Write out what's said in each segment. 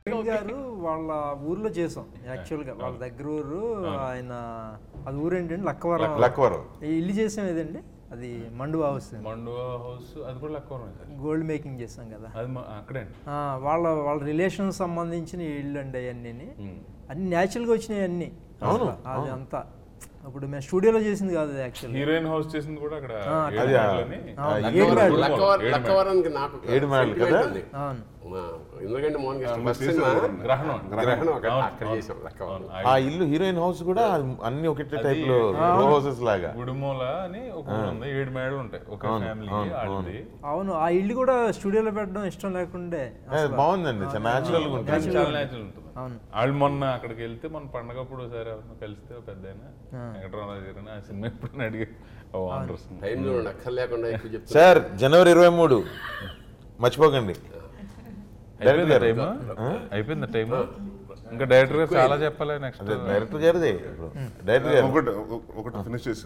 ప్రవీణ్ గారు వాళ్ళ ఊర్లో చేసాం యాక్చువల్గా వాళ్ళ దగ్గర ఊరు ఆయన అది ఊరు ఏంటండి లక్కవరం లక్వరం ఈ ఇల్లు చేసాం ఏదండి అది మండువా హౌస్ మండువా హౌస్ అది కూడా లక్కవరం సార్ గోల్డ్ మేకింగ్ చేసాం కదా అది మా- అక్కడే అండి ఆ, వాళ్ళ వాళ్ళ రిలేషన్ సంబంధించిన ఇల్లు అండి అవన్నీ అన్ని న్యాచురల్గా వచ్చినాయి అన్ని అసలు అది అంతా ఇప్పుడు మేము స్టూడియోలో చేసింది కాదు అది యాక్చువల్ హీరోయిన్ హౌస్ చేసింది కూడా అక్కడ ఏడు అది ఆ- మేడలని. ఆ ఏడు ఇల్లు- మేడలు. లక్కవరం లక్కవరానికి నాకు ఏడు మేడలు sentiment కదా? ఉంది. అవును మా ఎందుకంటే మోహన్ గారు ఫస్ట్ సినిమా గ్రహణం గ్రహణం అక్కడ అవును, అక్కడ అవును, చేసాం లక్కవరం అవును. ఆ ఇల్లు హీరోయిన్ హౌస్ కూడా అన్ని ఒకటే టైప్ లో రో హౌసెస్ లాగా గుడిమూల అని ఒక ఊరు ఉంది ఏడు మేడలు ఉంటాయి ఒక ఫ్యామిలీ ఆడింది అవును ఆ ఇల్లు కూడా స్టూడియోలో పెట్టడం ఇష్టం లేకుండే ఏ, బాగుందండి చాలా న్యాచురల్ గా ఉంటుంది చాలా న్యాచురల్ ఉంటుంది అవును. వాళ్ళు మొన్న అక్కడికి వెళ్తే మన పండగప్పుడు ఒకసారి ఎవరినో కలిస్తే ఒక పెద్ద ఆయన వెంకటరామరాజు గారు అని ఆ సినిమా ఎప్పుడు అడిగి ఓ ఆంధ్రస్ టైం చూడండి అక్కర్ లేకుండా ఎక్కువ చెప్తాను సార్ జనవరి ఇరవై మూడు మర్చిపోకండి అయిపోయింది టైమ్ అయిపోయింది టైం ఇంకా డైరెక్టర్ గారు చాలా చెప్పాలి నెక్స్ట్ అదే డైరెక్టర్ గారిదే ఇప్పుడు డైరెక్టర్ గారు ఒకటి ఒకటి ఫినిష్ చేసి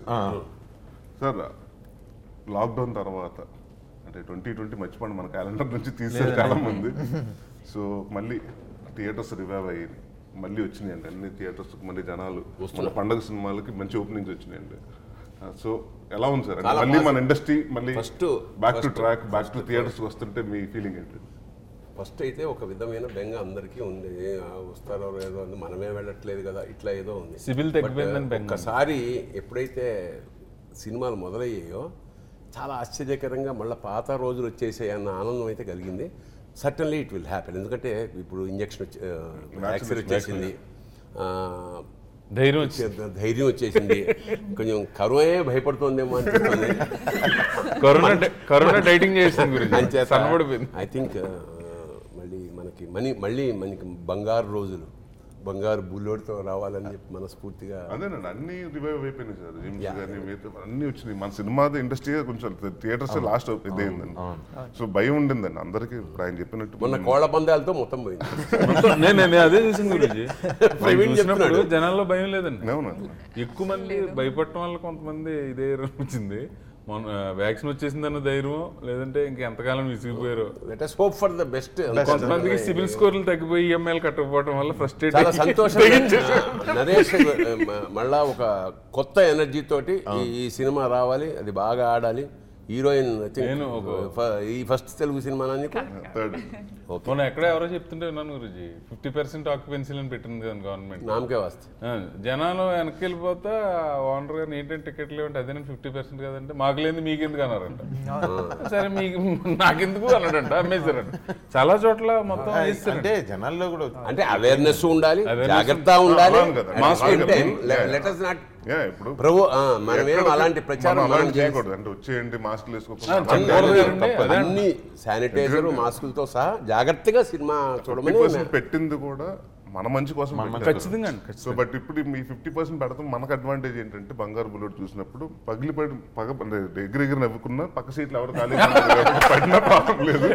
సార్ లాక్డౌన్ తర్వాత అంటే ట్వంటీ ట్వంటీ మర్చిపోండి మన క్యాలెండర్ నుంచి తీసేది చాలా మంది సో మళ్ళీ థియేటర్స్ రివైవ్ అయ్యి మళ్ళీ వచ్చినాయండి అన్ని థియేటర్స్ మళ్ళీ జనాలు మన పండగ సినిమాలకి మంచి ఓపెనింగ్స్ వచ్చినాయండి సో ఎలా ఉంది సార్ అంటే చాలా మళ్ళీ మన positive. ఇండస్ట్రీ మళ్ళీ First- back to first- track back to theatres వస్తుంటే మీ ఫీలింగ్ ఏంటి ఫస్ట్ అయితే ఒక విధమైన బెంగ అందరికీ ఉంది ఏ, ఆ, వస్తారో లేదో అని మనమే వెళ్ళట్లేదు కదా ఇట్లా ఏదో ఉంది సిబిల్ తగ్గిపోయిందని But, బెంగ ఉంది. ఒక్కసారి ఎప్పుడైతే సినిమాలు మొదలయ్యాయో చాలా ఆశ్చర్యకరంగా మళ్ళీ పాత రోజులు వచ్చేసాయి అన్న ఆనందం అయితే కలిగింది సర్టన్లీ ఇట్ విల్ హ్యాపెన్ ఎందుకంటే ఇప్పుడు ఇంజక్షన్ వచ్చి వ్యాక్సిన్ వచ్చేసింది ఆ, ధైర్యం వచ్చి ధైర్యం వచ్చేసింది కొంచెం కరువే భయపడుతోందేమో అనిపిస్తుంది కరోనా డై- కరోనా డైటింగ్ చేసింది గురించి అంచేత సన్నబడిపోయింది ఐ థింక్ మళ్ళీ మనకి మనీ మళ్ళీ మనకి బంగారు రోజులు బంగారు బుల్లోడితో రావాలని చెప్పి మనస్ఫూర్తిగా అదేనండి అన్ని రివైవ్ అయిపోయినాయి సార్ జిమ్స్ కానీ మిగతా అన్ని వచ్చినాయి మన సినిమా ఇండస్ట్రీ కొంచెం థియేటర్స్ లాస్ట్ ఇదైందండి సో భయం ఉండిందండి అందరికీ ఇప్పుడు ఆయన చెప్పినట్టు మొన్న కోళ్ల పందాలతో మొత్తం పోయింది నేను నేను అదే చూసింది గురించి ప్రవీణ్ చూసినప్పుడు చెప్తున్నాడు. జనాల్లో భయం లేదండి అవునండి ఎక్కువ మంది భయపడటం వల్ల కొంతమంది ఇదే అనిపించింది మొన్న వ్యాక్సిన్ వచ్చేసిందన్న ధైర్యం లేదంటే ఇంకెంతకాలం విసిగిపోయారు let us hope for the best కొంతమందికి సిబిల్ స్కోర్లు తగ్గిపోయి ఈఎంఐలు కట్టకపోవడం వల్ల ఫ్రస్ట్రేట్ చాలా సంతోషం నరేష్ మ- మళ్ళా ఒక కొత్త ఎనర్జీ తోటి ఈ- ఈ సినిమా రావాలి అది బాగా ఆడాలి హీరోయిన్ I think, నేను ఫ- ఈ ఫస్ట్ తెలుగు సినిమా నీకు థర్డ్ మొన్న ఎక్కడ ఎవరో చెప్తుంటే విన్నాను గురించి ఫిఫ్టీ పర్సెంట్ ఆక్యుపెన్సీలను పెట్టింది కదా గవర్నమెంట్ నామకే వస్తే ఆ, జనాలు వెనక్కి వెళ్ళిపోతా ఓనర్ గారు ఏంటంటే టికెట్లు ఏమంటే అదే ఫిఫ్టీ పర్సెంట్ కదంటే మాకు లేని మీకెందుకు అన్నారంట సరే మీకు నాకెందుకు అన్నాడంట అమ్మేశారంట చాలా చోట్ల మొత్తం వేస్తారంట అంటే జనాల్లో కూడా అంటే అవేర్నెస్ ఉండాలి Awareness జాగ్రత్త ఉండాలి అవును కదా. మాస్క్ అవును కదా. లెట్ అస్ నాట్ యా ఇప్పుడు ప్రభు ఆ, మనమేం ఎక్కడ- అలాంటి ప్రచారం మనం మనం అలాంటి చేయాలి. చేయకూడదు అంటే వచ్చేయండి మాస్క్లు వేసుకోకుండా చెప్పకూడదు అలాంటి కదండి. తప్పదు. అదే అన్ని శానిటైజర్ మాస్కులతో సహా జాగ్రత్తగా సినిమా చూడమని 50% పెట్టింది కూడా మన మంచి కోసం పెట్టారు. ఖచ్చితంగా అండి, సో బట్ ఇప్పుడు మీ ఫిఫ్టీ పర్సెంట్ పెడతాం మనకు అడ్వాంటేజ్ ఏంటంటే బంగారు బుల్లెట్ చూసినప్పుడు పగిలి పడి పగ అంటే ఎగిరి ఎగిరి నవ్వుకున్నా పక్క సీట్లు ఎవరు ఖాళీ పడినా ప్రాబ్లం లేదు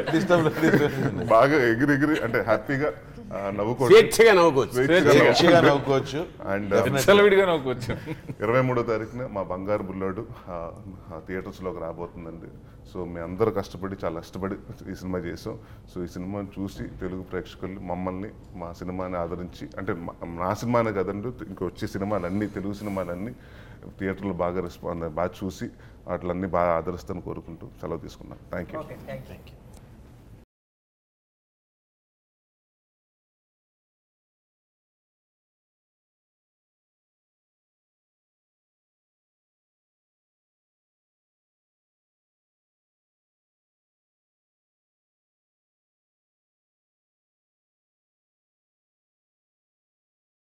బాగా ఎగిరి ఎగిరి అంటే హ్యాపీగా నవ్వుకోవచ్చు స్వేచ్ఛగా నవ్వుకోవచ్చు మంచిగా నవ్వుకోవచ్చు అండ్ విచ్చలవిడిగా నాకు వచ్చాను ఇరవై మూడో తారీఖున మా బంగారు బుల్లోడు థియేటర్స్లోకి రాబోతుందండి సో మీ అందరూ కష్టపడి చాలా కష్టపడి ఈ సినిమా చేసాం సో ఈ సినిమాని చూసి తెలుగు ప్రేక్షకులు మమ్మల్ని మా సినిమాని ఆదరించి అంటే మా- నా సినిమానే కదండి ఇంక వచ్చే సినిమాలన్నీ తెలుగు సినిమాలన్నీ థియేటర్లో బాగా రెస్పాండ్ బాగా చూసి వాటిలన్నీ బాగా ఆదరిస్తాను కోరుకుంటూ సెలవు తీసుకున్నాను thank you okay thank you